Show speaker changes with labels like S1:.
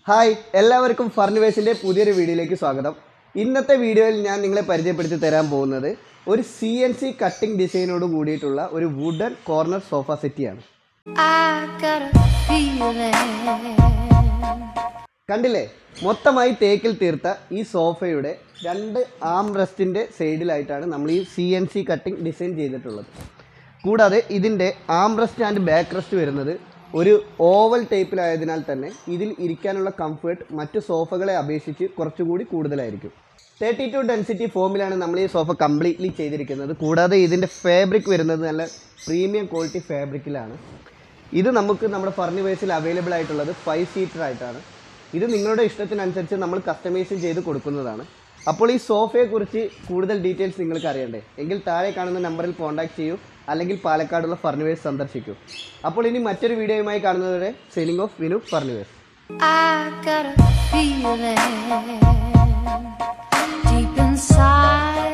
S1: Hi എല്ലാവർക്കും ഫർണിവേഴ്സിൻ്റെ പുതിയൊരു വീഡിയോയിലേക്ക് സ്വാഗതം ഇന്നത്തെ വീഡിയോയിൽ ഞാൻ നിങ്ങളെ പരിചയപ്പെടുത്തി തരാൻ പോകുന്നത് ഒരു സി എൻ സി കട്ടിംഗ് ഡിസൈനോട് കൂടിയിട്ടുള്ള ഒരു വുഡൻ കോർണർ സോഫ സെറ്റിയാണ്
S2: I got a feeling.
S1: കണ്ടില്ലേ മൊത്തമായി തേക്കിൽ തീർത്ത ഈ സോഫയുടെ രണ്ട് ആം റെസ്റ്റിൻ്റെ സൈഡിലായിട്ടാണ് നമ്മൾ ഈ C N C cutting design ചെയ്തിട്ടുള്ളത് കൂടാതെ ഇതിൻ്റെ arm rest and back rest വരുന്നത് ഒരു ഓവൽ ടൈപ്പിലായതിനാൽ തന്നെ ഇതിൽ ഇരിക്കാനുള്ള കംഫേർട്ട് മറ്റു സോഫകളെ അപേക്ഷിച്ച് കുറച്ചുകൂടി കൂടുതലായിരിക്കും തേർട്ടി ടു ഡെൻസിറ്റി ഫോമിലാണ് നമ്മൾ ഈ സോഫ കംപ്ലീറ്റ്ലി ചെയ്തിരിക്കുന്നത് കൂടാതെ ഇതിൻ്റെ ഫാബ്രിക് വരുന്നത് നല്ല പ്രീമിയം ക്വാളിറ്റി ഫാബ്രിക്കിലാണ് ഇത് നമുക്ക് നമ്മുടെ ഫർണിവേഴ്സിൽ അവൈലബിൾ ആയിട്ടുള്ളത് ഫൈവ് സീറ്റർ ആയിട്ടാണ് ഇത് നിങ്ങളുടെ ഇഷ്ടത്തിനനുസരിച്ച് നമ്മൾ കസ്റ്റമൈസും ചെയ്ത് കൊടുക്കുന്നതാണ് അപ്പോൾ ഈ സോഫയെക്കുറിച്ച് കൂടുതൽ ഡീറ്റെയിൽസ് നിങ്ങൾക്ക് അറിയണ്ടേ എങ്കിൽ താഴെ കാണുന്ന നമ്പറിൽ കോൺടാക്ട് ചെയ്യൂ അല്ലെങ്കിൽ പാലക്കാടുള്ള ഫർണിവേഴ്സ് സന്ദർശിക്കൂ അപ്പോൾ ഇനി മറ്റൊരു വീഡിയോയുമായി കാണുന്നതുവരെ signing off Vinu furnitures
S2: I got a feeling deep inside